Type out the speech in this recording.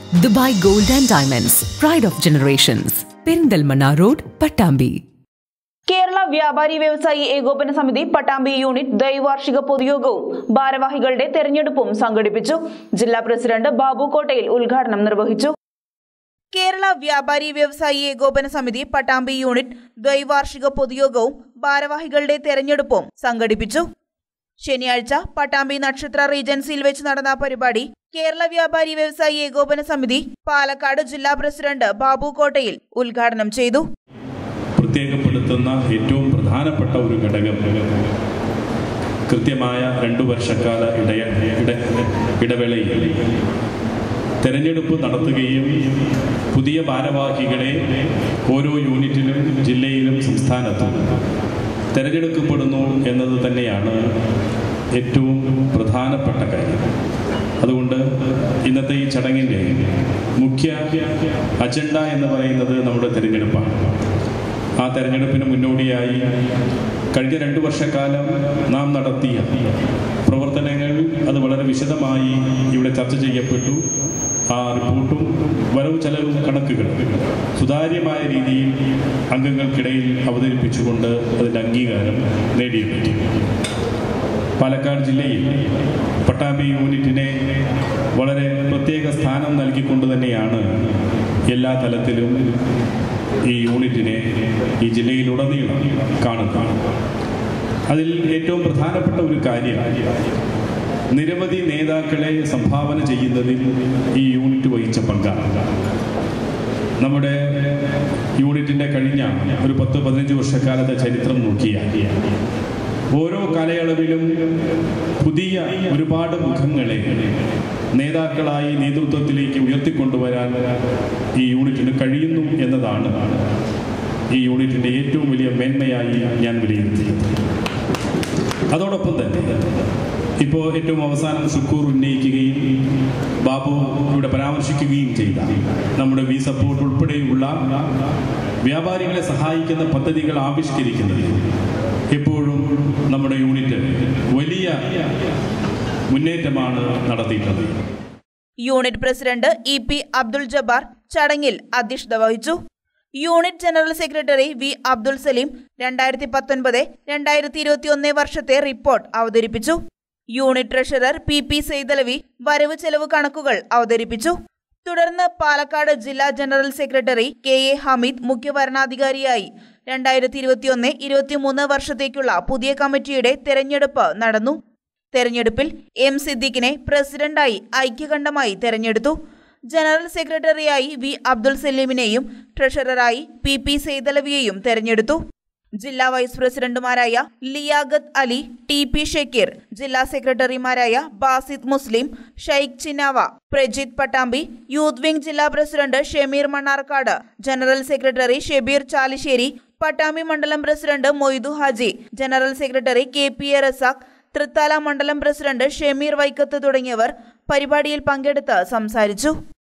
Dubai gold and diamonds pride of generations Perinthalmanna road Pattambi Kerala വ്യാപാരി വ്യവസായി ഏകോപന സമിതി പട്ടാമ്പി യൂണിറ്റ് ദ്വൈവാർഷിക പൊതുയോഗവും ഭാരവാഹികളുടെ തെരഞ്ഞെടുപ്പും സംഘടിപ്പിച്ചു ജില്ലാ പ്രസിഡന്റ് ബാബു കോട്ടയിൽ ഉദ്ഘാടനം നിർവഹിച്ചു കേരള വ്യാപാരി വ്യവസായി ഏകോപന സമിതി പട്ടാമ്പി യൂണിറ്റ് ദ്വൈവാർഷിക പൊതുയോഗവും ഭാരവാഹികളുടെ തെരഞ്ഞെടുപ്പും സംഘടിപ്പിച്ചു ശനിയാഴ്ച പട്ടാമ്പി നക്ഷത്ര റീജൻസിയിൽ വെച്ച് നടന്ന പരിപാടി കേരള വ്യാപാരി വ്യവസായി ഏകോപന സമിതി പാലക്കാട് ജില്ലാ പ്രസിഡന്റ് ബാബു കോട്ടയിൽ ഉദ്ഘാടനം ചെയ്തു പ്രത്യേകപ്പെടുത്തുന്ന ഏറ്റവും പ്രധാനപ്പെട്ട ഒരു ഘടകം കൃത്യമായ രണ്ടു വർഷക്കാല ഇടയ ഇട ഇടവേളയിൽ തെരഞ്ഞെടുപ്പ് നടത്തുകയും പുതിയ ഭാരവാഹികളെ ഓരോ യൂണിറ്റിലും ജില്ലയിലും സംസ്ഥാനത്തും തിരഞ്ഞെടുക്കപ്പെടുന്നു എന്നത് തന്നെയാണ് ഏറ്റവും പ്രധാനപ്പെട്ട കാര്യം അതുകൊണ്ട് ഇന്നത്തെ ഈ ചടങ്ങിൻ്റെ മുഖ്യ അജണ്ട എന്ന് പറയുന്നത് നമ്മുടെ തിരഞ്ഞെടുപ്പാണ് ആ തെരഞ്ഞെടുപ്പിന് മുന്നോടിയായി കഴിഞ്ഞ രണ്ടു വർഷക്കാലം നാം നടത്തിയ പ്രവർത്തനങ്ങൾ അത് വളരെ വിശദമായി ഇവിടെ ചർച്ച ചെയ്യപ്പെട്ടു ആ റിപ്പോർട്ടും വരവ് ചെലവും കണക്കുകൾ സുതാര്യമായ രീതിയിൽ അംഗങ്ങൾക്കിടയിൽ അവതരിപ്പിച്ചുകൊണ്ട് അതിൻ്റെ അംഗീകാരം നേടിയെടുത്തു പാലക്കാട് ജില്ലയിൽ പട്ടാമ്പി യൂണിറ്റിനെ വളരെ പ്രത്യേക സ്ഥാനം നൽകിക്കൊണ്ട് തന്നെയാണ് എല്ലാ തലത്തിലും ഈ യൂണിറ്റിനെ ഈ ജില്ലയിലുടനീളം കാണുന്നത് അതിൽ ഏറ്റവും പ്രധാനപ്പെട്ട ഒരു കാര്യം നിരവധി നേതാക്കളെ സംഭാവന ചെയ്യുന്നതിൽ ഈ യൂണിറ്റ് വഹിച്ച പങ്കാണ് നമ്മുടെ യൂണിറ്റിൻ്റെ കഴിഞ്ഞ ഒരു പത്ത് പതിനഞ്ച് വർഷക്കാലത്തെ ചരിത്രം നോക്കിയാൽ ഓരോ കാലയളവിലും പുതിയ ഒരുപാട് മുഖങ്ങളെ നേതാക്കളായി നേതൃത്വത്തിലേക്ക് ഉയർത്തിക്കൊണ്ടുവരാൻ ഈ യൂണിറ്റിന് കഴിയുന്നു എന്നതാണ് ഈ യൂണിറ്റിൻ്റെ ഏറ്റവും വലിയ മേന്മയായി ഞാൻ വിലയിരുത്തിയത് അതോടൊപ്പം തന്നെ ഇപ്പോൾ ഏറ്റവും അവസാനം ഷുക്കൂർ ഉന്നയിക്കുകയും ബാബു ഇവിടെ പരാമർശിക്കുകയും ചെയ്ത നമ്മുടെ വി സപ്പോർട്ട് ഉൾപ്പെടെയുള്ള വ്യാപാരികളെ സഹായിക്കുന്ന പദ്ധതികൾ ആവിഷ്കരിക്കുന്നതിൽ എപ്പോഴും നമ്മുടെ യൂണിറ്റ് വലിയ മുന്നേറ്റമാണ് നടത്തിയിട്ടുള്ളത് unit president E P Abdul Jabbar ചടങ്ങിൽ അധ്യക്ഷത വഹിച്ചു unit general secretary V Abdul Saleem രണ്ടായിരത്തി പത്തൊൻപത് രണ്ടായിരത്തി ഇരുപത്തി ഒന്ന് വർഷത്തെ റിപ്പോർട്ട് അവതരിപ്പിച്ചു unit treasurer P P Saithalavi വരവ് ചെലവ് കണക്കുകൾ അവതരിപ്പിച്ചു തുടർന്ന് പാലക്കാട് ജില്ലാ general secretary K A Hameed മുഖ്യ ഭരണാധികാരിയായി രണ്ടായിരത്തി ഇരുപത്തിയൊന്ന് ഇരുപത്തിമൂന്ന് വർഷത്തേക്കുള്ള പുതിയ കമ്മിറ്റിയുടെ തെരഞ്ഞെടുപ്പ് നടന്നു തെരഞ്ഞെടുപ്പിൽ എം സിദ്ദിഖിനെ പ്രസിഡന്റായി ഐക്യകണ്ഠമായി തെരഞ്ഞെടുത്തു ജനറൽ സെക്രട്ടറിയായി വി അബ്ദുൾ സലീമിനെയും ട്രഷററായി പി പി സെയ്തലവിയെയും തെരഞ്ഞെടുത്തു ജില്ലാ വൈസ് പ്രസിഡന്റുമാരായ ലിയാഖത്ത് അലി ടി പി ഷക്കീർ ജില്ലാ സെക്രട്ടറിമാരായ ബാസിദ് മുസ്ലിം ഷെയ്ഖ് ചിനാവ പ്രജിത് പട്ടാമ്പി യൂത്ത് വിംഗ് ജില്ലാ president Shameer Mannarkkad general secretary Shebeer Chalissery Pattambi മണ്ഡലം president Moidu Haji general secretary K P A Razak Thrithala മണ്ഡലം പ്രസിഡന്റ് ഷമീർ വൈക്കത്ത് തുടങ്ങിയവർ പരിപാടിയിൽ പങ്കെടുത്ത് സംസാരിച്ചു